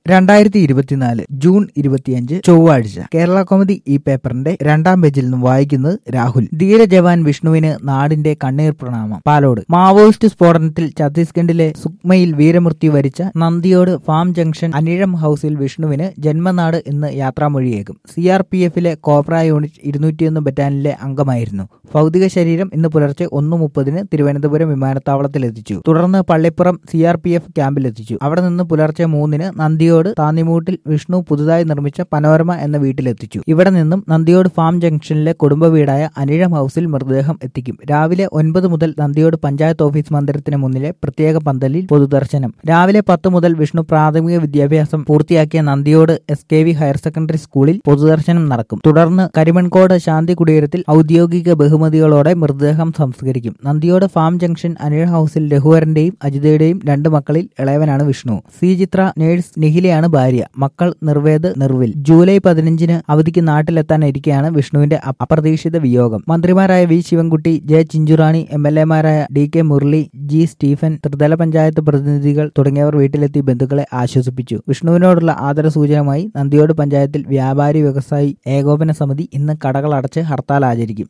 രണ്ടായിരത്തി ഇരുപത്തിനാല് ജൂൺ ഇരുപത്തിയഞ്ച് ചൊവ്വാഴ്ച കേരള കോമഡി ഈ പേപ്പറിന്റെ രണ്ടാം പേജിൽ നിന്നും വായിക്കുന്നത് രാഹുൽ ധീര ജവാൻ വിഷ്ണുവിന് നാടിന്റെ കണ്ണീർ പ്രണാമം പാലോട് മാവോയിസ്റ്റ് സ്ഫോടനത്തിൽ ഛത്തീസ്ഗഡിലെ സുക്മയിൽ വീരമൃത്യു വരിച്ച നന്ദിയോട് ഫാം ജംഗ്ഷൻ അനിഴം ഹൌസിൽ വിഷ്ണുവിന് ജന്മനാട് ഇന്ന് യാത്രാമൊഴിയേകും സി ആർ പി എഫിലെ കോബ്ര യൂണിറ്റ് ഇരുന്നൂറ്റിയൊന്ന് ബറ്റാലിയനിലെ അംഗമായിരുന്നു ഭൗതിക ശരീരം ഇന്ന് പുലർച്ചെ ഒന്ന് മുപ്പതിന് തിരുവനന്തപുരം വിമാനത്താവളത്തിൽ എത്തിച്ചു തുടർന്ന് Pallippuram C R P F ക്യാമ്പിലെത്തിച്ചു അവിടെ നിന്ന് പുലർച്ചെ മൂന്നിന് നന്ദിയോട് താന്നിമൂട്ടിൽ വിഷ്ണു പുതുതായി നിർമ്മിച്ച പനോരമ എന്ന വീട്ടിലെത്തിച്ചു ഇവിടെ നിന്നും നന്ദിയോട് ഫാം ജംഗ്ഷനിലെ കുടുംബ വീടായ അനിഴം ഹൌസിൽ മൃതദേഹം എത്തിക്കും രാവിലെ ഒൻപത് മുതൽ നന്ദിയോട് പഞ്ചായത്ത് ഓഫീസ് മന്ദിരത്തിന് മുന്നിലെ പ്രത്യേക പന്തലിൽ പൊതുദർശനം രാവിലെ പത്ത് മുതൽ വിഷ്ണു പ്രാഥമിക വിദ്യാഭ്യാസം പൂർത്തിയാക്കിയ Nandiyode S K V higher secondary സ്കൂളിൽ പൊതുദർശനം നടക്കും തുടർന്ന് കരിമൺകോട് ശാന്തി കുടീരത്തിൽ ഔദ്യോഗിക ബഹുമതികളോടെ മൃതദേഹം സംസ്കരിക്കും നന്ദിയോട് ഫാം ജംഗ്ഷൻ അനിഴ ഹൌസിൽ രഘുവരന്റെയും അജിതയുടെയും രണ്ട് മക്കളിൽ ഇളയവനാണ് വിഷ്ണു സി ചിത്ര നേഴ്സ് നിഖിലയാണ് ഭാര്യ മക്കൾ നിർവേദ് നിർവിൽ ജൂലൈ പതിനഞ്ചിന് അവധിക്ക് നാട്ടിലെത്താനിരിക്കെയാണ് വിഷ്ണുവിന്റെ അ- അപ്രതീക്ഷിത വിയോഗം മന്ത്രിമാരായ V Sivankutty J Chinchurani M L എമാരായ D K Murali G Stephen ത്രിതല പഞ്ചായത്ത് പ്രതിനിധികൾ തുടങ്ങിയവർ വീട്ടിലെത്തി ബന്ധുക്കളെ ആശ്വസിപ്പിച്ചു വിഷ്ണുവിനോടുള്ള ആദരസൂചനമായി നന്ദിയോട് പഞ്ചായത്തിൽ വ്യാപാരി വ്യവസായി ഏകോപന സമിതി ഇന്ന് കടകൾ അടച്ച് ഹർത്താൽ ആചരിക്കും